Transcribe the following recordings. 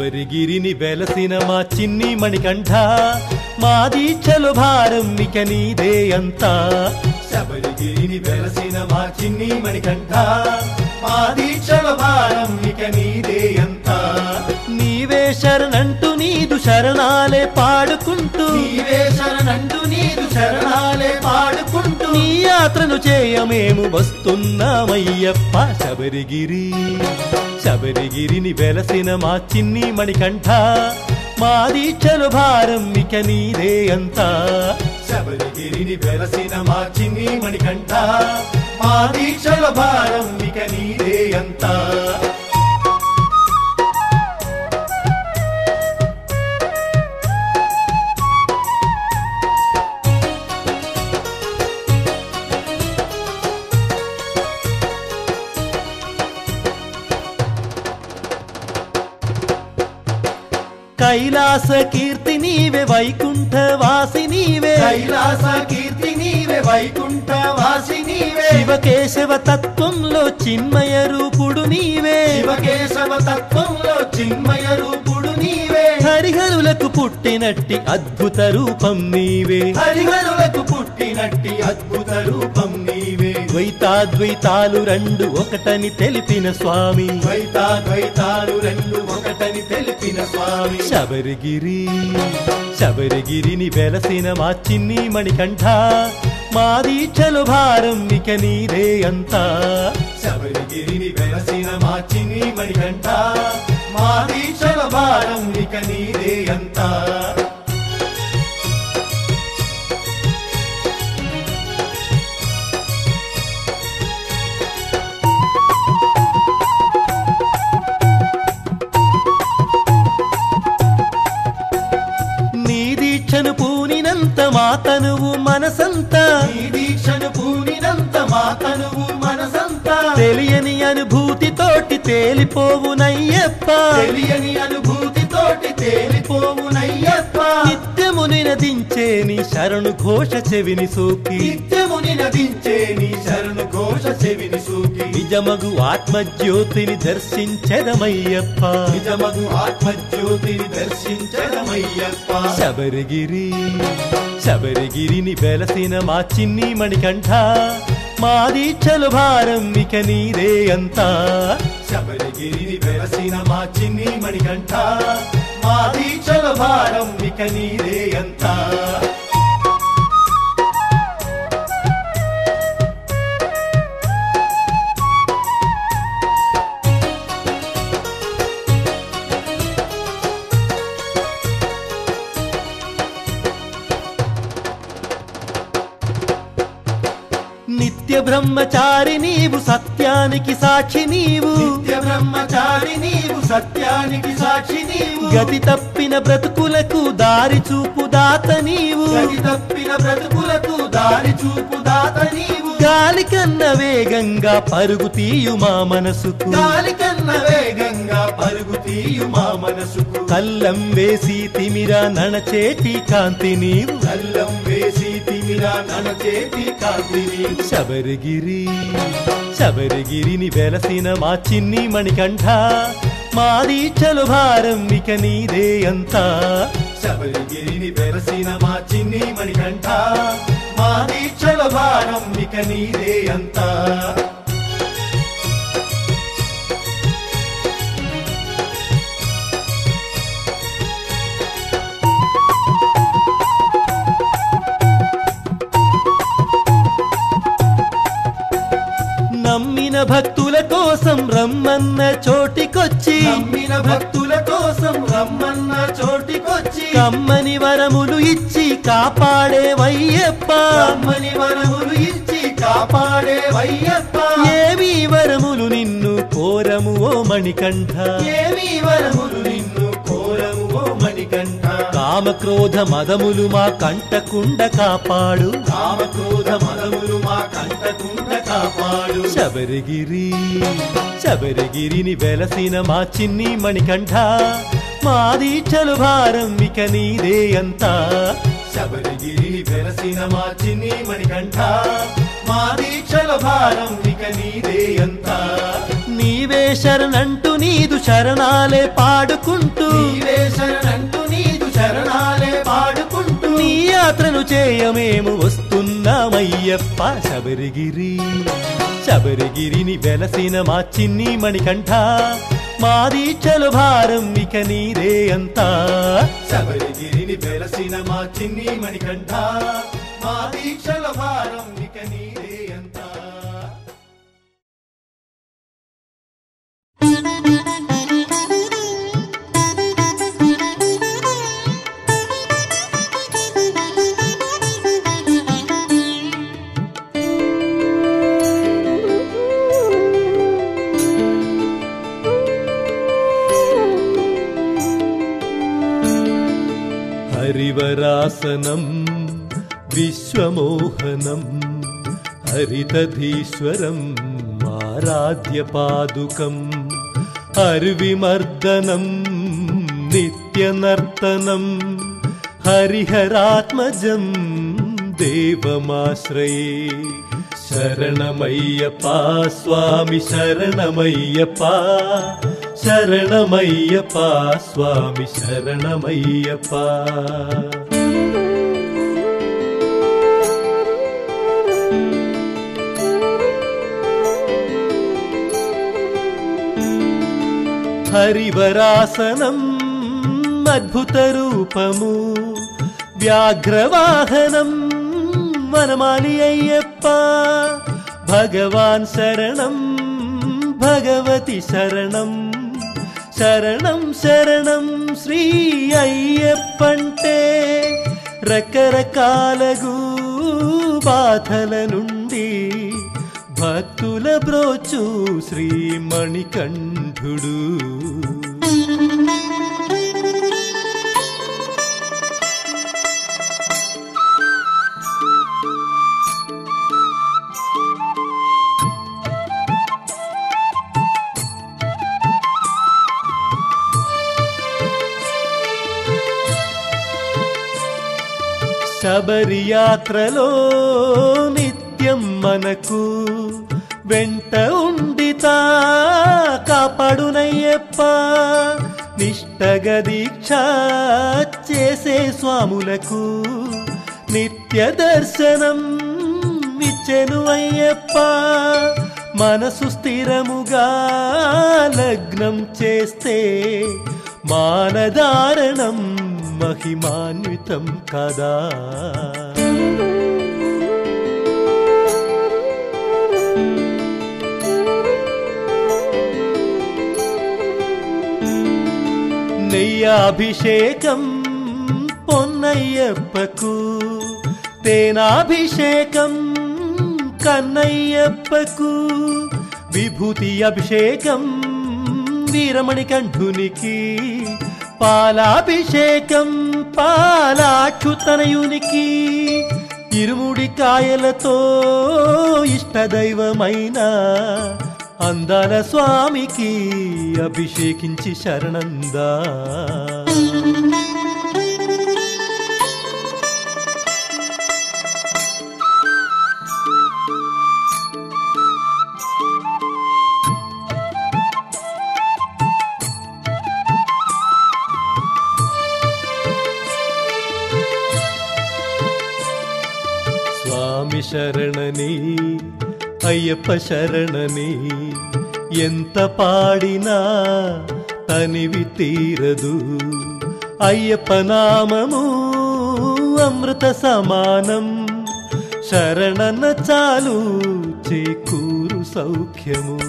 శబరిగిరిని వెలసిన మా చిన్ని మణికంఠ మా దీక్షలు భారం ఇక నీదే అంతా శబరిగిరిని వెలసిన మా చిన్ని మణికంఠ మా దీక్షల భారం ఇక నీదే అంతా నీవే శరణంటూ నీదు శరణాలే పాడుకుంటూ నీవే శరణంటూ నీదు శరణాలే పాడుకుంటూ నీ యాత్రను చేయమేము వస్తున్నామయ్యప్ప శబరిగిరి శబరిగిరిని వెలసిన మా చిన్ని మణికంఠ మా దీక్షలు భారం ఇక నీదే అంతా శబరిగిరిని వెలసిన మా చిన్ని మణికంఠ మా దీక్షల భారం ఇక నీదే అంతా కైలాస కీర్తి నీవే వైకుంఠ వాసి నీవే కైలాస కీర్తి నీవే వైకుంఠ వాసి నీవే శివకేశవ తత్వంలో చిన్మయ రూపుడు నీవే శివకేశవ తత్వంలో చిన్మయ రూపుడు నీవే హరిహరులకు పుట్టినట్టి అద్భుత రూపం నీవే హరిహరులకు పుట్టినట్టి అద్భుత రూపం నీవే ద్వైతాద్వైతాలు రెండు ఒకటని తెలిపిన స్వామి ద్వైతాద్వైతాలు రెండు ఒకటని తెలిపిన స్వామి శబరిగిరి శబరిగిరిని వెలసిన మా చిన్ని మణికంఠ మా దీక్షలు భారం ఇక నీదే అంతా శబరిగిరిని వెలసిన మా చిన్ని మణికంఠ మా దీక్షల భారం ఇక నీదే అంతా నీ దీక్షను పూనినంత మా తనువు మనసంతా నీ దీక్షను పూనినంత మా తనువు మనసంతా తెలియని అనుభూతితోటి తేలిపోవునయ్యప్ప తెలియని అనుభూతితోటి తేలిపోవునయ్యప్ప నిత్యము నినదించే నీ శరణు ఘోష చెవిని సోకి నిత్యము నినదించే నీ శరణు ఘోష చెవిని సూకి నిజమగు ఆత్మజ్యోతిని దర్శించదమయ్యప్ప నిజమగు ఆత్మజ్యోతిని దర్శించడమయ్యప్ప శబరిగిరి శబరిగిరిని వెలసిన మా చిన్ని మణికంఠ మా దీక్షలు భారం ఇక నీదే అంతా శబరిగిరిని వెలసిన మా చిన్ని మణికంఠ మా దీక్షల భారం ఇక నీదే అంతా నిత్య బ్రహ్మచారి నీవు సత్యానికి సాక్షి నీవు నిత్య బ్రహ్మచారి నీవు సత్యానికి సాక్షి నీవు గతి తప్పిన బ్రతుకులకు దారి చూపు దాత నీవు గతి తప్పిన బ్రతుకులకు దారి చూపు దాత నీవు గాలి కన్న వేగంగా పరుగు తీయు మా మనసుకు గాలి కన్న వేగంగా పరుగు తీయు మా మనసుకు కల్లం వేసి తిమిరా నడచేటి కాంతి నీవు కల్లం వేసి తిమిరా నడచేటి కాంతి నీవు శబరిగిరి శబరిగిరిని వెలసిన మా చిన్ని మణికంఠ మా దీక్షలు భారం ఇక నీదే అంతా శబరిగిరిని వెలసిన మా చిన్ని మణికంఠ మా దీక్షల భారం ఇక నీదే అంతా నమ్మిన భక్తుల కోసం రమ్మన్న చోటికొచ్చి నమ్మిన భక్తుల కోసం రమ్మన్న చోటికొచ్చి కమ్మని వరములు ఇచ్చి కాపాడే వయ్యప్ప రమ్మని వరములు ఇచ్చి కాపాడే వయ్యప్ప ఏవి వరములు నిన్ను కోరము ఓ మణికంఠ ఏమి వరములు నిన్ను కోరము ఓ మణికంఠ కామక్రోధ మదములు మా కంటకుండ కాపాడు కామక్రోధ మదములు మా కంటకుండ కాపాడు శబరిగిరి శబరిగిరిని వెలసిన మా చిన్ని మణికంఠ మా దీక్షలు భారం ఇక నీదే అంతా శబరిగిరిని వెలసిన మా చిన్ని మణికంఠ మా దీక్షల భారం ఇక నీదే అంతా నీ నీవే శరణంటూ నీదు శరణాలే పాడుకుంటూ నీవే శరణంటూ నీదు శరణాలే పాడుకుంటూ నీ యాత్రను చేయమేము వస్తున్నామయ్యప్ప శబరిగిరి శబరిగిరిని వెలసిన మా చిన్ని మణికంఠ మా దీక్షలు భారం ఇక నీదే అంతా శబరిగిరిని వెలసిన మా చిన్ని మణికంఠ మా దీక్షల భారం ఇక నీదే అంతా హరివరాసనం విశ్వమోహనం హరితధీశ్వరం ఆరాధ్య పాదుకం హరివిమర్దనం నిత్యనర్తనం హరిహరాత్మజం దేవమాశ్రయే శరణమయ్యప్ప స్వామి శరణమయ్యప్ప శరణమయ్యప్ప స్వామి శరణమయ్యప్ప హరివరాసనం అద్భుత రూపము వ్యాఘ్రవాహనం వనమాలి అయ్యప్ప భగవాన్ శరణం భగవతి శరణం శరణం శరణం శ్రీ అయ్యప్పంటే రకరకాలగు బాధల నుండి భక్తుల బ్రోచు శ్రీ మణికంఠుడు శబరి యాత్రలో నిత్యం మనకు వెంట ఉండితా కాపాడునయ్యప్ప నిష్టగ దీక్ష చేసే స్వాములకు నిత్య దర్శనం ఇచ్చెను అయ్యప్ప మనసు స్థిరముగా లగ్నం చేస్తే మానదారణం మహిమాన్వితం కదా నెయ్యాభిషేకం పొన్నయ్యప్పకు తేనాభిషేకం కన్నయ్యప్పకు విభూతి అభిషేకం వీరమణి కంఠునికి పాలాభిషేకం పాలాక్షుతనయునికి ఇరుముడి కాయలతో ఇష్టదైవమైన అందాల స్వామికి అభిషేకించి శరణందా స్వామి శరణని అయ్యప్ప శరణని ఎంత పాడినా తనివి తీరదు అయ్యప్ప నామము అమృత సమానం శరణన చాలు చేకూరు సౌఖ్యము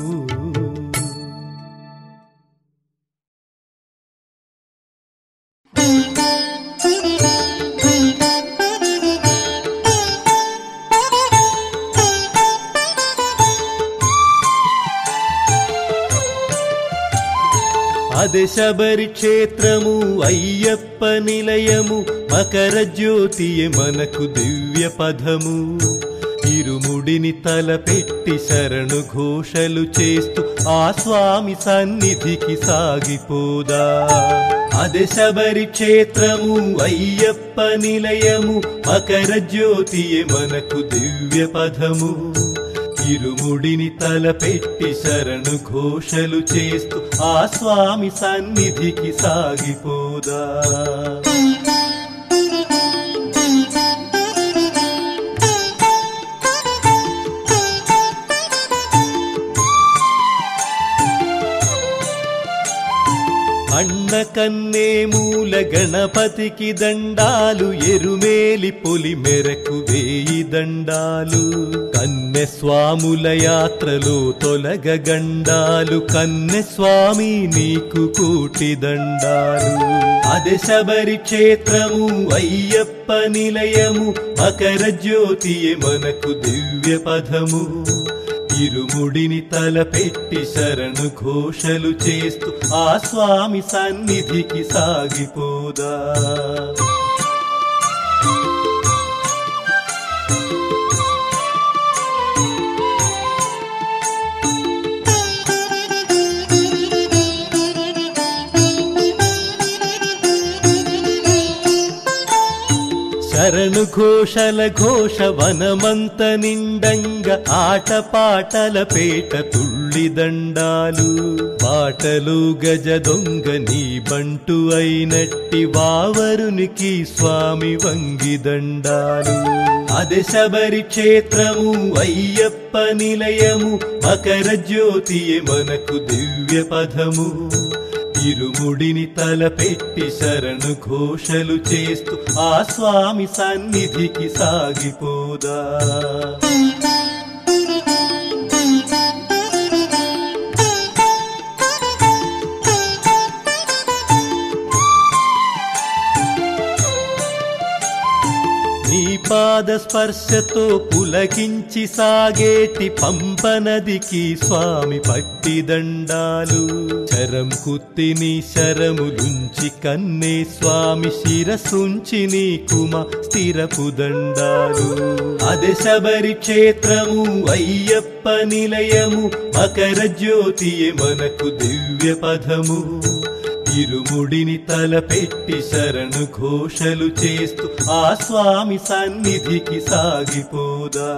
అదే శబరి క్షేత్రము అయ్యప్ప నిలయము మకర జ్యోతియే మనకు దివ్య పదము ఇరుముడిని తలపెట్టి శరణు ఘోషలు చేస్తూ ఆ స్వామి సన్నిధికి సాగిపోదా అదే శబరి క్షేత్రము అయ్యప్ప నిలయము మకర జ్యోతియే మనకు దివ్య పదము ఇరుముడిని తలపెట్టి శరణు ఘోషలు చేస్తూ ఆ స్వామి సన్నిధికి సాగిపోదా అన్న కన్నే మూల గణపతికి దండాలు ఎరుమేలి పొలి మెరకు వేయి దండాలు కన్నె స్వాముల యాత్రలో తొలగ గండాలు కన్నె స్వామి నీకు కోటి దండాలు అదే శబరి క్షేత్రము అయ్యప్ప నిలయము మకర జ్యోతియే మనకు దివ్య పదము ఇరుముడిని తలపెట్టి శరణు ఘోషలు చేస్తూ ఆ స్వామి సన్నిధికి సాగిపోదా శరణు ఘోషల ఘోష వనమంత నిండంగ ఆట పాటల పేట తుళ్ళి దండాలు పాటలు గజ దొంగ నీ బంటు అయినట్టి వావరునికి స్వామి వంగి దండాలు అదే శబరి క్షేత్రము అయ్యప్ప నిలయము మకర జ్యోతియే మనకు దివ్య పదము ఇరుముడిని తలపెట్టి శరణు ఘోషలు చేస్తూ ఆ స్వామి సన్నిధికి సాగిపోదా నీ పాద స్పర్శతో పులకించి సాగేటి పంపనదికి స్వామి పట్టిదండాలు చరం కుత్తిని శరములుంచి కన్నే స్వామి శిరసుంచి నీ కుమ స్థిరపు దండాలు అదే శబరి క్షేత్రము అయ్యప్ప నిలయము మకర జ్యోతియే మనకు దివ్య పదము ఇరుముడిని తలపెట్టి శరణు ఘోషలు చేస్తూ ఆ స్వామి సన్నిధికి సాగిపోదా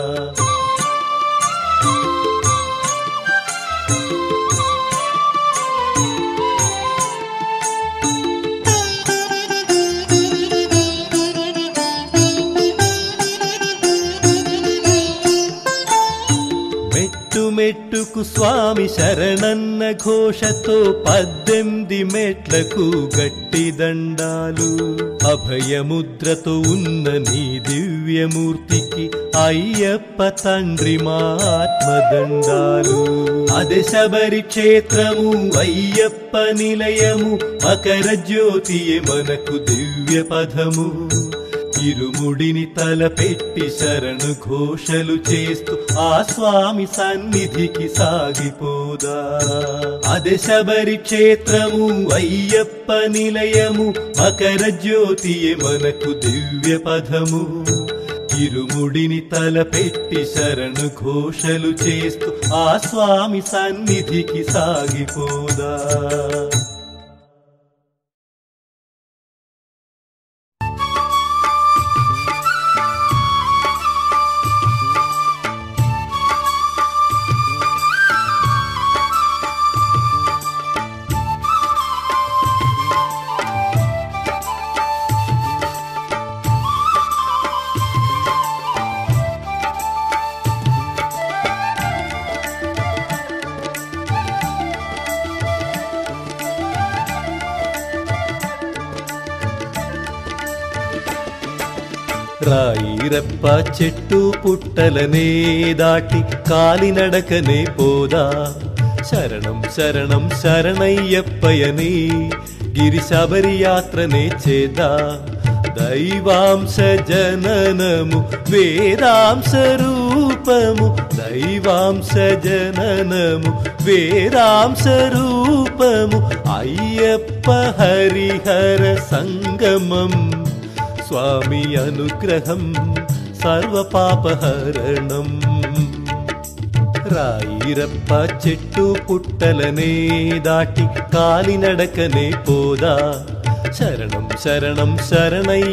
మెట్టు మెట్టుకు స్వామి శరణన్న ఘోషతో పద్దెనిమిది మెట్లకు గట్టి దండాలు అభయముద్రతో ఉన్న నీ దివ్యమూర్తికి అయ్యప్ప తండ్రి మా ఆత్మదండాలు అదే శబరి క్షేత్రము అయ్యప్ప నిలయము మకర జ్యోతియే మనకు దివ్య పదము ఇరుముడిని తలపెట్టి శరణు ఘోషలు చేస్తూ ఆ స్వామి సన్నిధికి సాగిపోదా అదే శబరి క్షేత్రము అయ్యప్ప నిలయము మకర జ్యోతియే మనకు దివ్య పదము ఇరుముడిని తలపెట్టి శరణు ఘోషలు చేస్తూ ఆ స్వామి సన్నిధికి సాగిపోదా రాయిరప్ప చెట్టు పుట్టలనే దాటి కాలినడకనే పోదా శరణం శరణం శరణయ్యప్పయని గిరి శబరి యాత్రనే చేదా దైవాంశ జననము వేదాంశ రూపము దైవాంశ జననము వేదాంశ రూపము అయ్యప్ప హరిహర సంగమం స్వామి అనుగ్రహం సర్వపాపహరణం రాయిరప్ప చెట్టు పుట్టలనే దాటి కాలినడకనే పోదా శరణం శరణం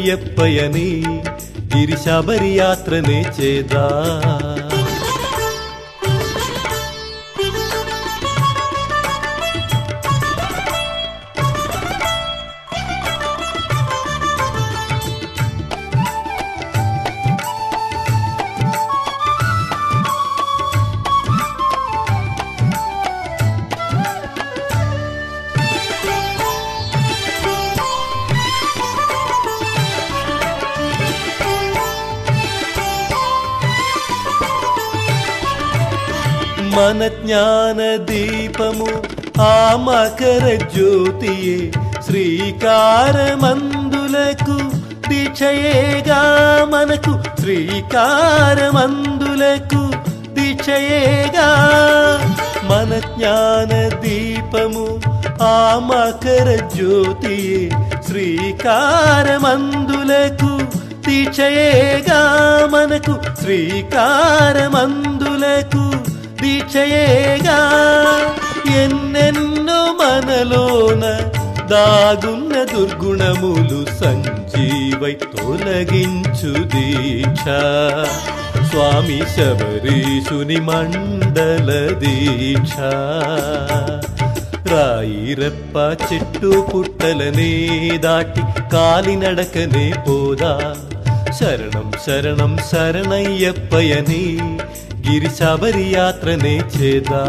శరణయ్యప్పయని గిరి శబరి యాత్రనే చేదా మన జ్ఞాన దీపము ఆ మకర జ్యోతియే శ్రీకారమందులకు దీక్షయేగా మనకు శ్రీకారమందులకు దీక్షయేగా మన జ్ఞాన దీపము ఆ మకర జ్యోతియే శ్రీకారమందులకు దీక్షయేగా మనకు శ్రీకారమందులకు దీక్షయేగా ఎన్నెన్నో మనలోన దాగున్న దుర్గుణములు సంజీవై తొలగించు దీక్ష స్వామి శబరీషుని మండల దీక్ష రాయిరప్ప చెట్టు పుట్టలనే దాటి కాలినడకనే పోదా శరణం శరణం శరణయ్యప్పయని గిరి శబరి యాత్రనే చేదా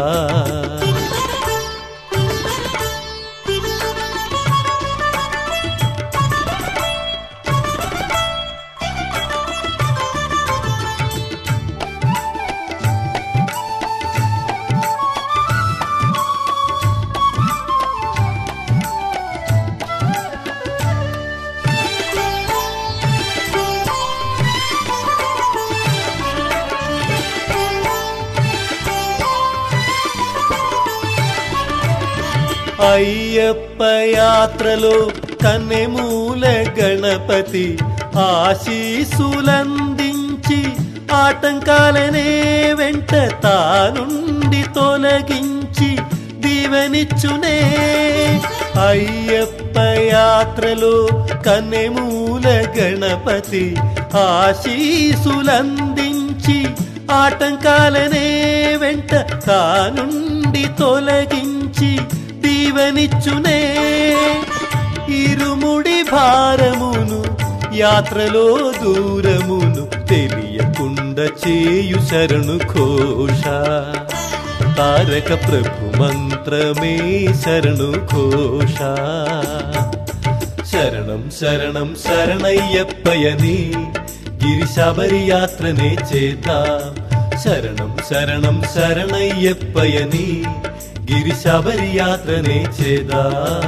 అయ్యప్ప యాత్రలో కన్నెమూల గణపతి ఆశీసులందించి ఆటంకాలనే వెంట తానుండి తొలగించి దీవెనిచ్చునే అయ్యప్ప యాత్రలో కన్నెమూల గణపతి ఆశీసులందించి ఆటంకాలనే వెంట తానుండి తొలగించి దీవెనిచ్చునే ఇరుముడి భారమును యాత్రలో దూరమును తెలియకుండా చేయు శరణు ఘోష తారక ప్రభు మంత్రమే శరణు ఘోష శరణం శరణం శరణయ్యప్పయని గిరి శబరి యాత్రనే చేద్దాం శరణం శరణం శరణయ్యప్పయని గిరి శబరి యాత్రనే చేదా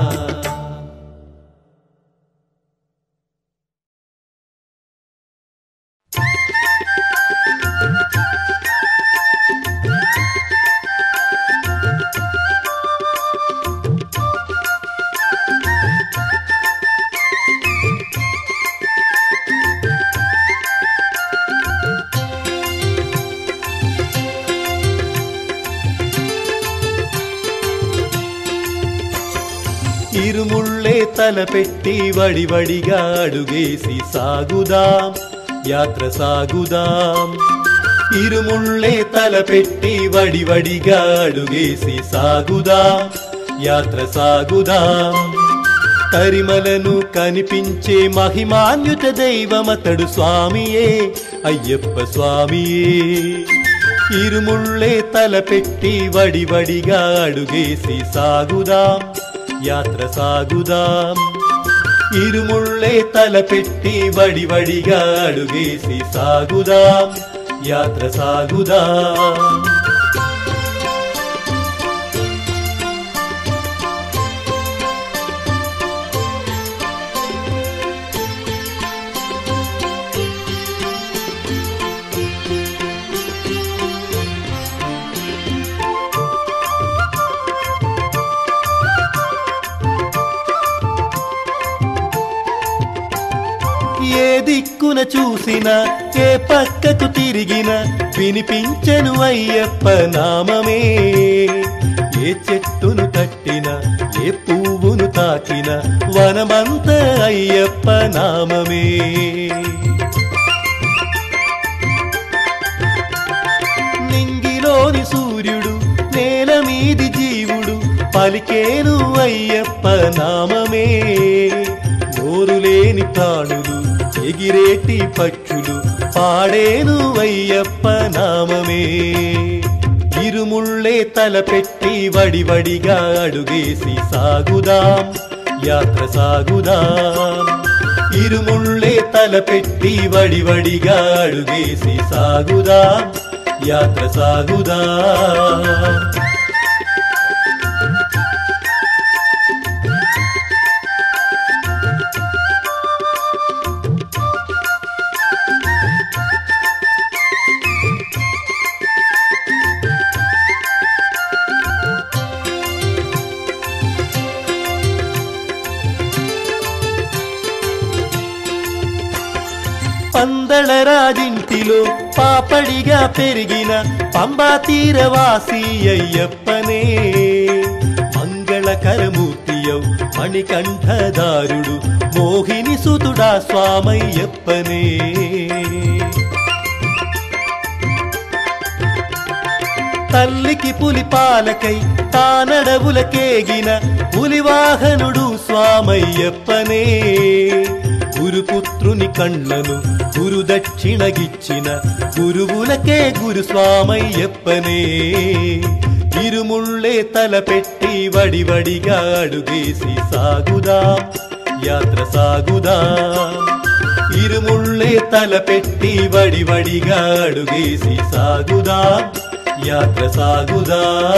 ఇరుముళ్ళే తలపెట్టి వడివడిగా అడుగేసి సాగుదాం యాత్ర సాగుదాం ఇరుముళ్ళే తలపెట్టి వడివడిగా అడుగేసి సాగుదాం యాత్ర సాగుదాం కరిమలను కనిపించే మహిమాన్యుత దైవమతడు స్వామియే అయ్యప్ప స్వామియే ఇరుముళ్ళే తలపెట్టి వడివడిగా అడుగేసి సాగుదాం యాత్ర సాగుదాం ఇరుముళ్ళే తలపెట్టి వడివడిగా అడుగేసి సాగుదాం యాత్ర సాగుదాం ఏ దిక్కున చూసినా ఏ పక్కకు తిరిగిన వినిపించను అయ్యప్ప నామమే ఏ చెట్టును తట్టిన ఏ పువ్వును తాకిన వనమంత అయ్యప్ప నామమే నింగిలోని సూర్యుడు నేల మీది జీవుడు పలికేను అయ్యప్ప నామమే నోరు లేని ప్రాణులు ఎగిరేటి పక్షులు పాడేను అయ్యప్ప నామమే ఇరుముళ్ళే తలపెట్టి వడివడిగా అడుగేసి సాగుదాం యాత్ర సాగుదాం ఇరుముళ్ళే తలపెట్టి వడివడిగా అడుగేసి సాగుదాం యాత్ర సాగుదా పందళ రాజింటిలో పాపడిగా పెరిగిన పంబా తీరవాసి అయ్యప్పనే మంగళకరమూర్తియౌ మణికంఠదారుడు మోహిని సుతుడా స్వామయ్యప్పనే తల్లికి పులి పాలకై తానడవులకేగిన పులివాహనుడు స్వామయ్యప్పనే గురుపుత్రుని కళ్ళను గురు దక్షిణగిచ్చిన గురువులకే గురు స్వామయ్యప్పనే ఇరుముళ్ళే తలపెట్టి వడివడిగా అడుగేసి సాగుదా యాత్ర సాగుదా ఇరుముళ్ళే తలపెట్టి వడివడిగా అడుగేసి సాగుదా యాత్ర సాగుదా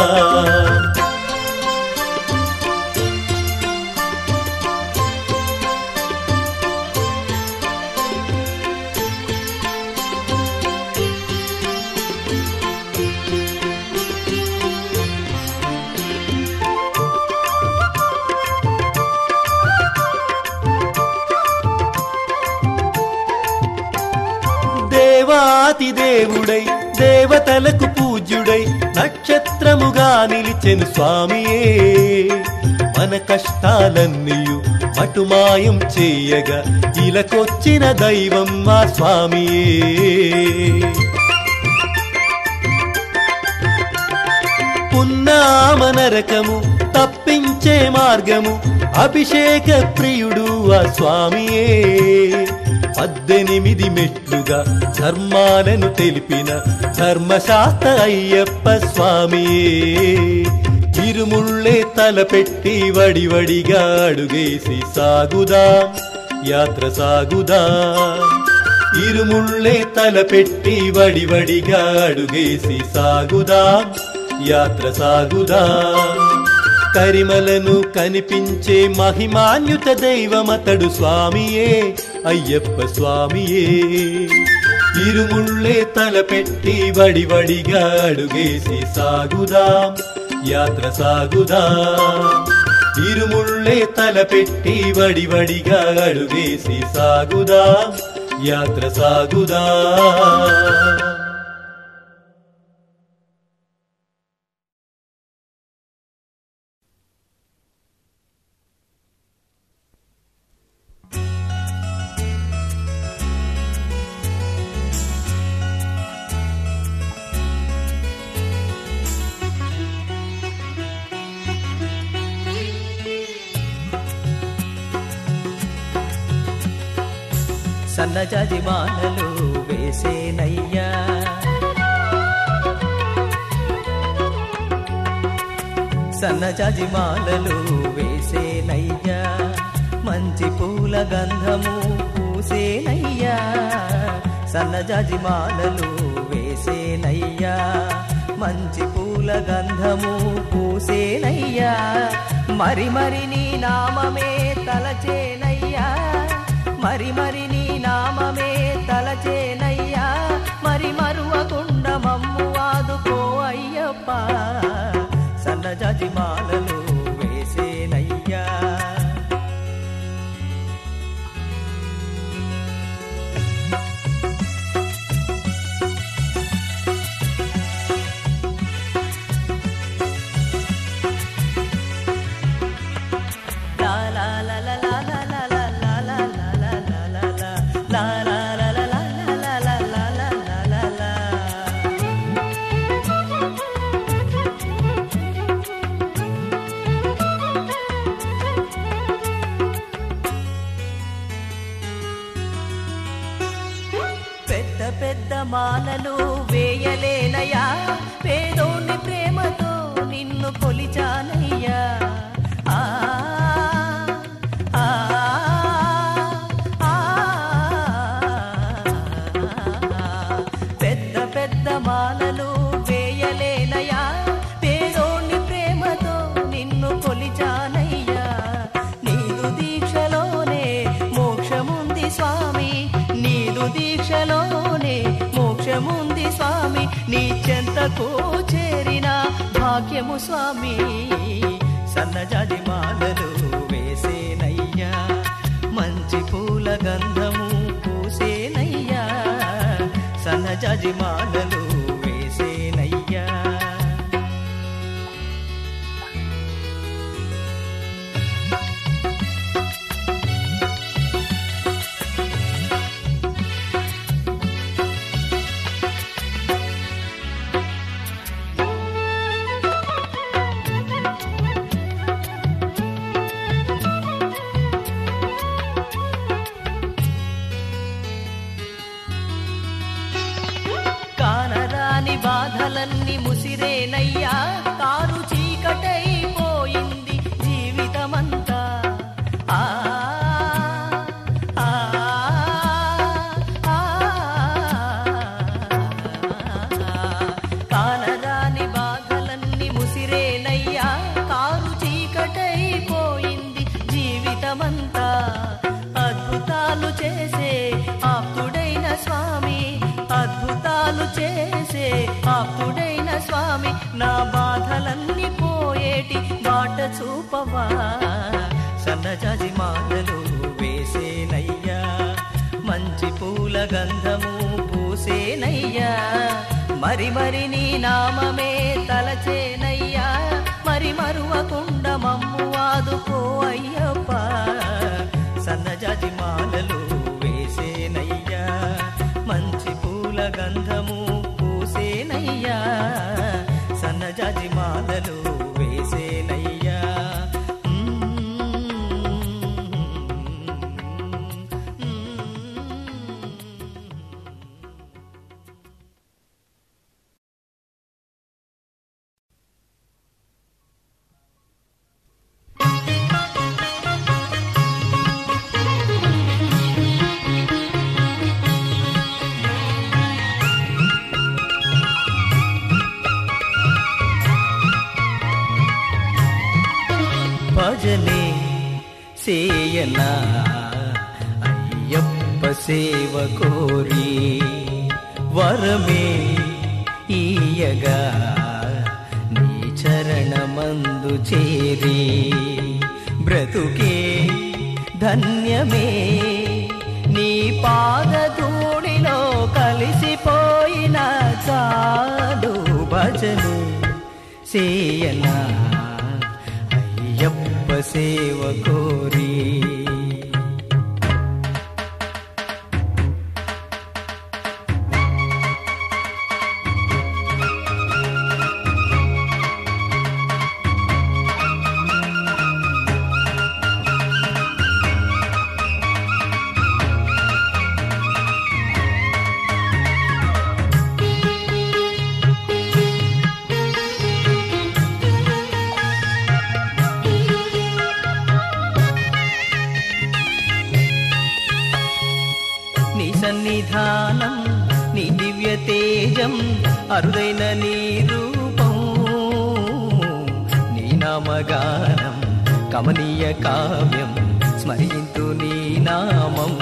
దేవాతి దేవుడై దేవతలకు పూజ్యుడై నక్షత్రముగా నిలిచెను స్వామియే మన కష్టాలన్నీయు మటుమాయం చేయగా ఇలకొచ్చిన దైవం మా స్వామియే పున్నామ నరకము తప్పించే మార్గము అభిషేక ప్రియుడు ఆ స్వామియే పద్దెనిమిది మెట్లుగా ధర్మాలను తెలిపిన ధర్మశాస్త్ర అయ్యప్ప స్వామియే ఇరుముళ్ళే తలపెట్టి వడివడిగా అడుగేసి సాగుదా యాత్ర సాగుదా ఇరుముళ్ళే తలపెట్టి వడివడిగా అడుగేసి సాగుదా యాత్ర సాగుదా కరిమలను కనిపించే మహిమాన్యుత దైవమతడు స్వామియే అయ్యప్ప స్వామియే ఇరుముళ్ళే తలపెట్టి వడివడిగా అడుగేసి సాగుదా యాత్ర సాగుదా ఇరుముళ్ళే తలపెట్టి వడివడిగా అడుగేసి సాగుదా యాత్ర సాగుదా సన్నజాజి మాలలు వేసేనయ్యా సన్నజాజి మాలలు వేసేనయ్యా మంచి పూల గంధము పూసేనయ్యా సన్నజాజి మాలలు వేసేనయ్యా మంచి పూల గంధము పూసేనయ్యా మరి మరి నీ నామమే తలచేనయ్యా మరి మరి నీ నామమే తలచేనయ్యా మరి మరువకుండ మమ్ము ఆదుకో అయ్యప్ప సన్నజాజి మాలలు వేసేనయ్యా లా లా లా లా లా లా లా లా లా లా లా లా లా లా. లా లా లా లా లా లా లా లా లా లా లా లా. మాలలు వేయలేనయా పేదోని ప్రేమతో నిన్ను కొలిచానయ్యా నీదు దీక్షలోనే మోక్షముంది స్వామి నీదు దీక్షలోనే మోక్షముంది స్వామి నీ చెంతకు చేరిన భాగ్యము స్వామి సన్నజాజి మాలలు వేసేనయ్యా మంచి పూల గంధము పూసేనయ్యా సన్నజాజి మాలలు వేసేనయ్యా కానరాని బాధలన్నీ ముసిరేనయ్యా కారు చీకటైపోయింది జీవితమంతా ఆ ఆ, ఆ, కానరాని బాధలన్నీ ముసిరేనయ్యా కారు చీకటైపోయింది జీవితమంతా అద్భుతాలు చేసే ఆప్తుడైన స్వామి అద్భుతాలు చేసే ఆప్తుడైన స్వామి నా బాధలన్నీ పోయేటి బాట చూపవా సన్నజాజి మాలలు వేసేనయ్యా మంచి పూల గంధము పూసేనయ్యా మరి మరి నీ నామమే తలచేనయ్యా మరి మరువకుండ మమ్ము ఆదుకో అయ్యప్ప సన్నజాజి మాలలు వేసేనయ్యా మంచి పూల గంధము పూసేనయ్యా సన్నజాజి మాలలు వేసేనయ్యా భజనే సేయనా అయ్యప్ప సేవ కోరి వరమే ఈయగా నీ చరణమందు చేరి బ్రతుకే ధన్యమే నీ పాదధూళిలో కలిసిపోయిన చాలు భజను సేయనా అయ్యప్ప సేవ కోరి నీ సన్నిధానం నీ దివ్య తేజం అరుదైన నీ రూపం నీ నామగానం కమనీయ కావ్యం స్మరింతు నీ నామం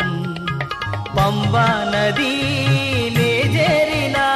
పంబా నదీ నే చేరినా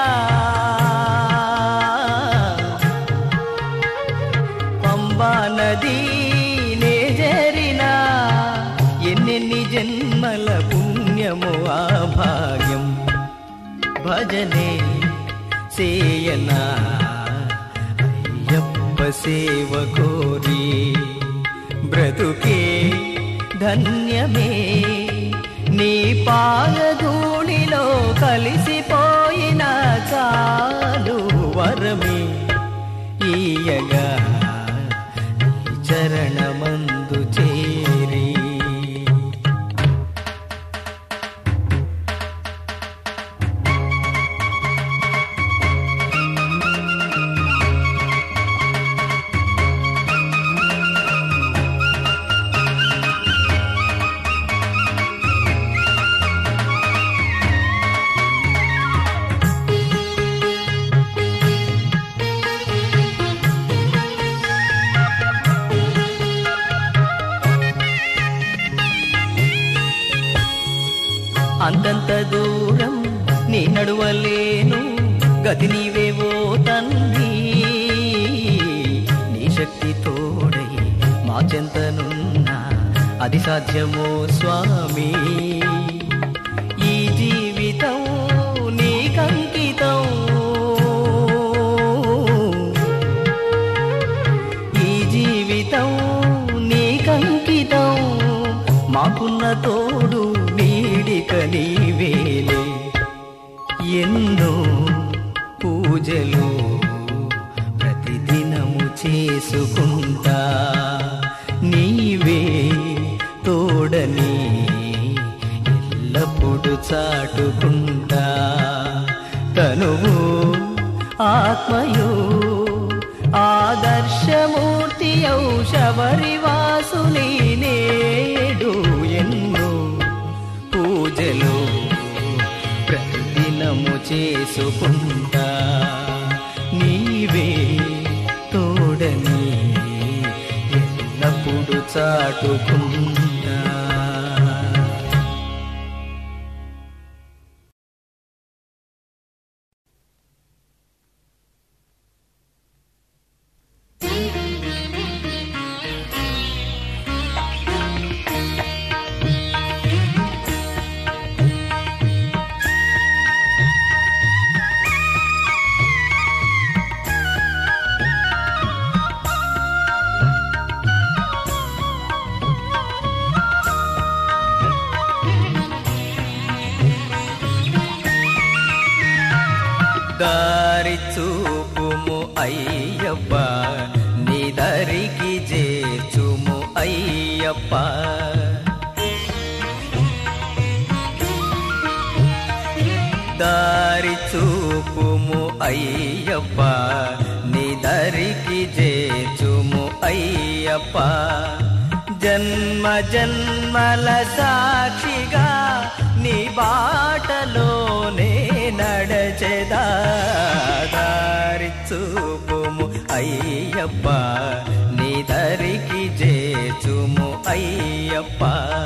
పంబా నదీ నే చేరినా ఎన్నెన్ని జన్మల పుణ్యము ఆ భాగ్యం భజనే సేయనా అయ్యప్ప సేవ కోరి బ్రతుకే ధన్యమే నీ పాదధూళిలో కలిసిపోయిన చాలు వరమే ఈయగా నీ చరణమందు చేరి గతి నీవేవో తండ్రి నీ శక్తి తోడై మా చెంతనున్నా అది సాధ్యమో స్వామి ఈ జీవితం నీకంకితం ఈ జీవితం నీకంకితం మాకున్న తోడు నీడిక నీవేలే ఎన్నో పూజలు ప్రతిదినము చేసుకుంటా నీవే తోడని ఎల్లప్పుడు చాటుకుంటా తనువు ఆత్మయో ఆదర్శమూర్తి శబరివాసుని నేడు ఎన్నో పూజలు ప్రతిదినము చేసుకుంటా నీవే తోడని ఎల్లప్పుడు చాటుకుంటా దారి చూపుము అయ్యప్ప నీ దరికి చేచుము అయ్యప్ప దారి చూపుము అయ్యప్ప నీ దరికి చేచుము అయ్యప్ప జన్మ జన్మల సాక్షిగా నీ బాటలోనే నడచెదా దారి చూపుము అయ్యప్ప నీ దరికి చేచుము అయ్యప్ప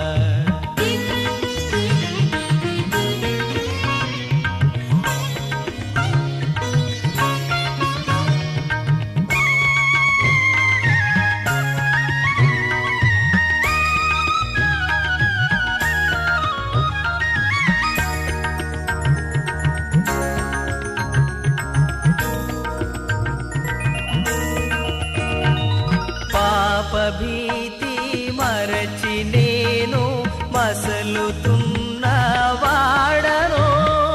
పాప భీతి మరచి నేను మసలుతున్న వాడను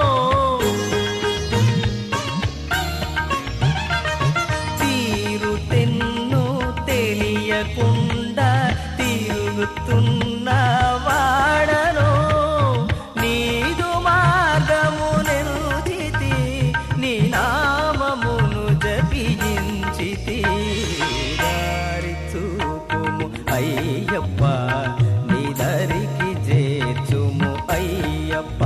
తీరు తెన్ను తెలియకుండా తిరుగుతున్న వాడను నీదు మార్గము నెరుదితి నీ నామమును జపించితి దారి చూపుము అయ్యప్ప నీ దరికి చేర్చుము అయ్యప్ప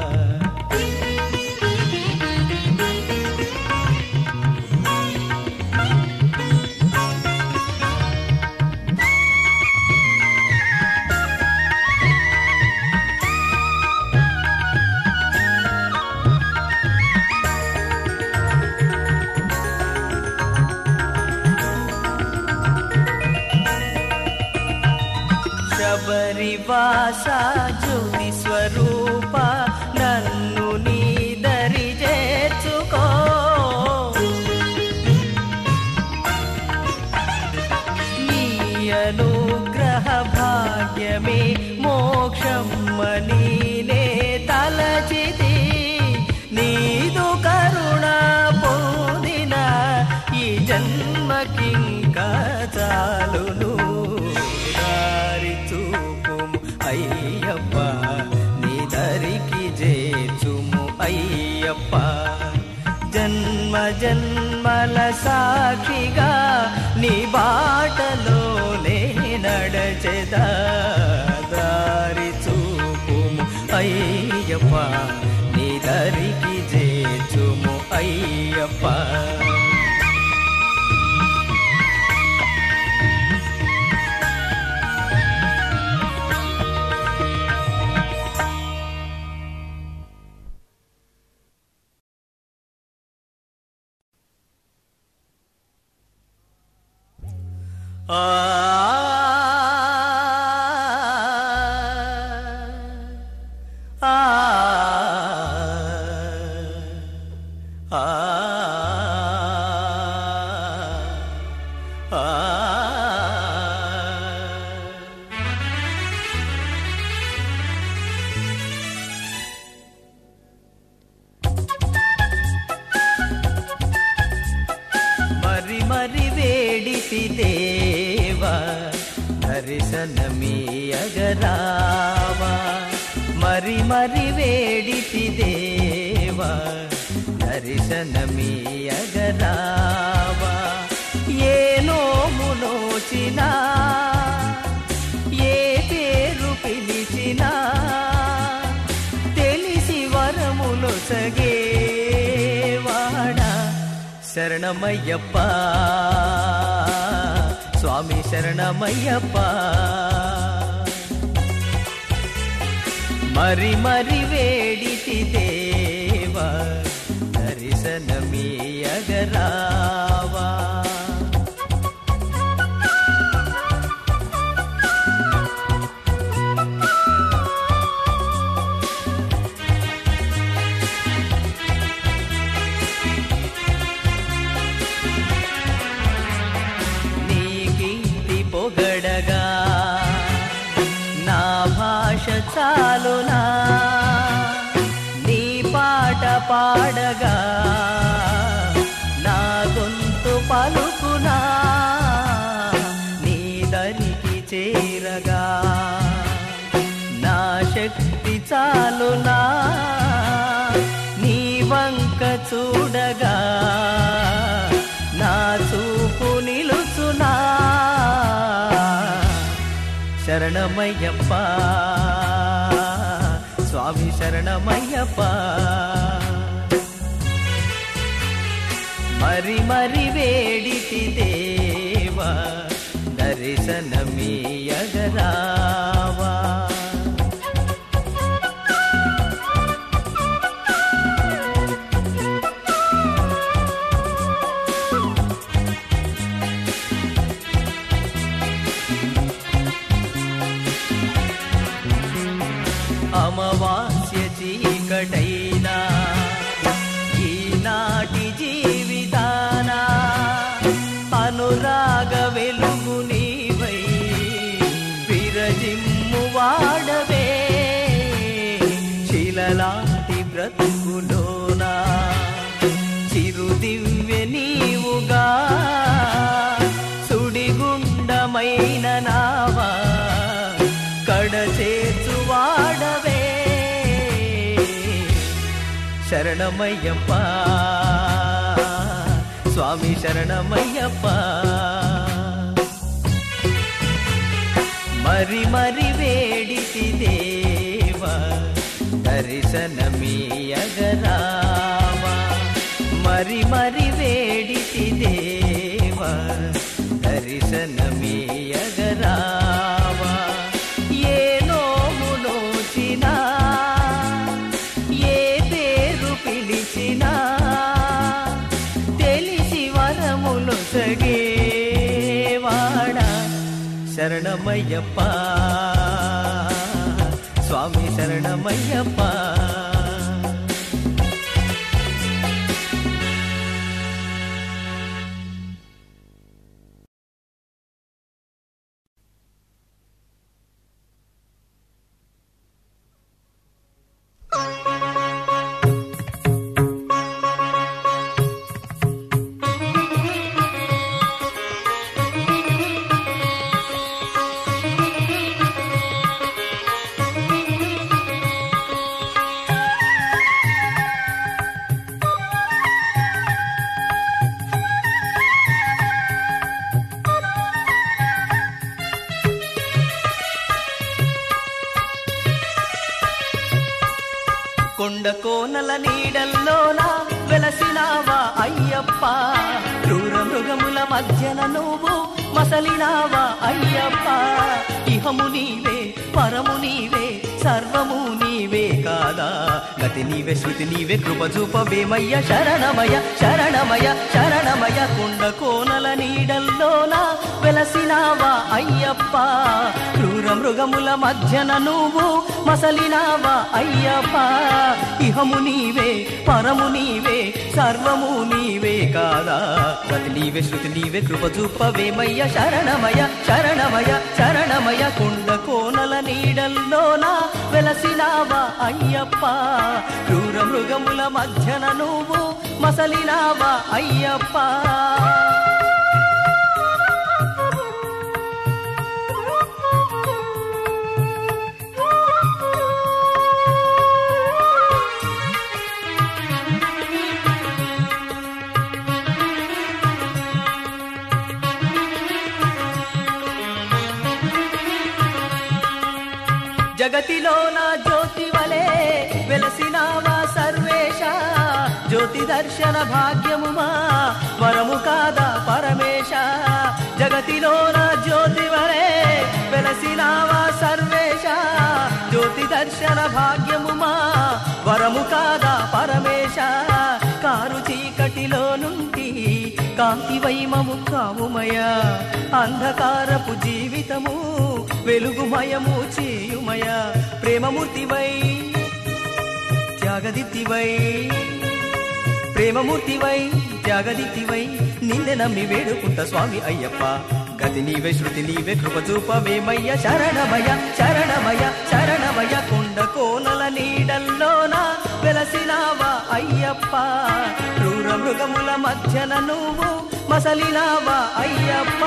శబరివాస జ్యోతి స్వరూప నన్ను నీ దరి చేర్చుకో నీ అనుగ్రహ భాగ్యమే మోక్షమ్మని నే తలచితి నీదు కరుణ పొందిన ఈ జన్మకింక చాలును దారి చూపుము అయ్యప్ప నీ దరికి చేచుము అయ్యప్ప జన్మ జన్మల సాక్షిగా నీ బాటలోనే నడచెదా దారి చూపుము అయ్యప్ప నీ దరికి చేచుము అయ్యప్ప ఆ ఆ ఆ మరి మరి వేడితి దేవా దర్శనమీయగరావా మరి మరి వేడితి దేవా దర్శనమీయగరావా ఏ నోమునోచినా ఏ పేరు పిలిచినా తెలిసి వరములు సగేవాడా శరణమయ్యప్ప స్వామి శరణమయ్యప్ప మరి మరి వేడితి దేవా దర్శనమీయగరావా నీ కీర్తి పొగడగా నా భాష చాలునా నీ పాట పాడగా నా గొంతు పలుకునా నీ దరికి చేరగా నా శక్తి చాలునా నీ వంక చూడగా నా చూపు నిలుచునా శరణమయ్యప్ప స్వామి శరణమయ్యప్ప మరి మరి వేడితి దేవా దర్శనమీయగరావా అమవాస్య చీకటైనా ఈనాటి జీవితాన అనురాగ వెలుగు నీవై విరజిమ్ము వాడవే శిలలాంటి బ్రతుకులోనా చిరు దివ్య నీవుగా సుడిగుండమైన నావా కడ చేర్చు వాడవే శరణమయ్యప్ప స్వామి శరణమయ్యప్ప మరి మరి వేడితి దేవా దర్శనమీయగరావా మరి మరి వేడితి దేవా దర్శనమీయగరావా ఏ నోమునోచినా ఏ పేరు పిలిచినా తెలిసి వరములు సగేవాడా శరణమయ్యప్ప స్వామి శరణమయ్యప్ప కొండ కోనల నీడల్లోన వెలసినావా అయ్యప్ప క్రూర మృగముల మధ్యన నువ్వు మసలినావా అయ్యప్ప ఇహము నీవే పరము నీవే సర్వము నీవే కాదా గతి నీవే శృతి నీవే కృప చూపవేమయ్య శరణమయ శరణమయ శరణమయ కొండ కోనల నీడల్లోన వెలసినావా అయ్యప్ప క్రూర మృగముల మధ్యన నువ్వు మసలినావా అయ్యప్ప ఇహము నీవే పరము నీవే సర్వము నీవే కాదా గతి నీవే శృతి నీవే కృప చూపవేమయ్య శరణమయ శరణమయ శరణమయ కొండ కోనల నీడల్లోన వెలసినావా అయ్యప్ప క్రూర మృగముల మధ్యన నువ్వు మసలినావా అయ్యప్ప జగతిలోన జ్యోతి వలె వెలసినావా సర్వేశ జ్యోతి దర్శన భాగ్యముమా వరము కాదా పరమేశ జగతిలోన జ్యోతి వలె వెలసినావా సర్వేశ జ్యోతి దర్శన భాగ్యముమా వరము కాదా పరమేశ కారు చీకటిలో నుండి కాంతి వైమము కావుమయ అంధకారపు జీవితము వెలుగుమయము చేయుమయ ప్రేమమూర్తివై త్యాగదిత్తివై ప్రేమమూర్తివై త్యాగదిత్తివై నిన్నే నమ్మి వేడుకుంట స్వామి అయ్యప్ప గతి నీవే శృతి నీవే కృప చూపవేమయ్య శరణమయ శరణమయ శరణమయ కొండ కోనల నీడల్లోన వెలసినావా అయ్యప్ప క్రూర మృగముల మధ్యన నువ్వు మసలినావా అయ్యప్ప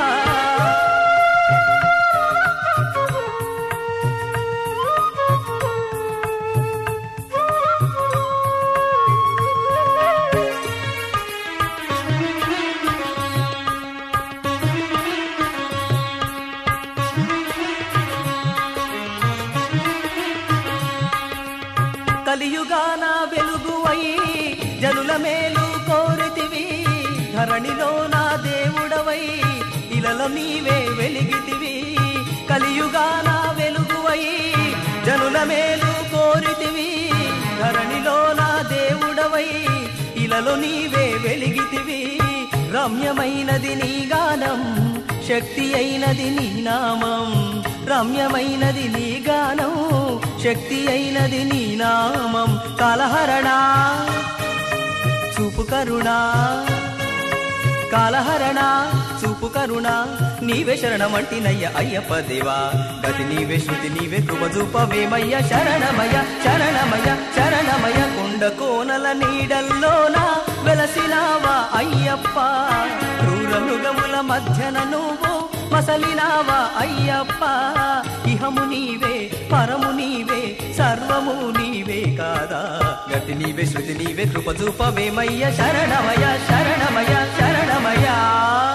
కలియుగాన వెలుగువై జనుల మేలు కోరితివి ధరణిలో నా దేవుడవై ఇలలో నీవే వెలిగితివి కలియుగాన వెలుగువై జనుల మేలు కోరితివి ధరణిలో నా దేవుడవై ఇలలో నీవే వెలిగితివి రమ్యమైనది నీ గానం శక్తి అయినది నీ నామం రమ్యమైనది నీ గానం శక్తి అయినది నీ నామం కాలహరణ చూపు కరుణ కాలహరణ చూపు కరుణ నీవే శరణమంటినయ్య అయ్యప్ప దేవా గతి నీవే శృతి నీవే కృప చూపవేమయ్య శరణమయ శరణమయ శరణమయ కొండ కోనల నీడల్లోన వెలసినావా అయ్యప్ప క్రూర మృగముల మధ్యన నువ్వు మసలినావా అయ్యప్ప ఇహము నీవే పరము నీవే సర్వము నీవే కాదా గతి నీవే శృతి నీవే కృప చూపవేమయ్య శరణమయ శరణమయ శరణమయ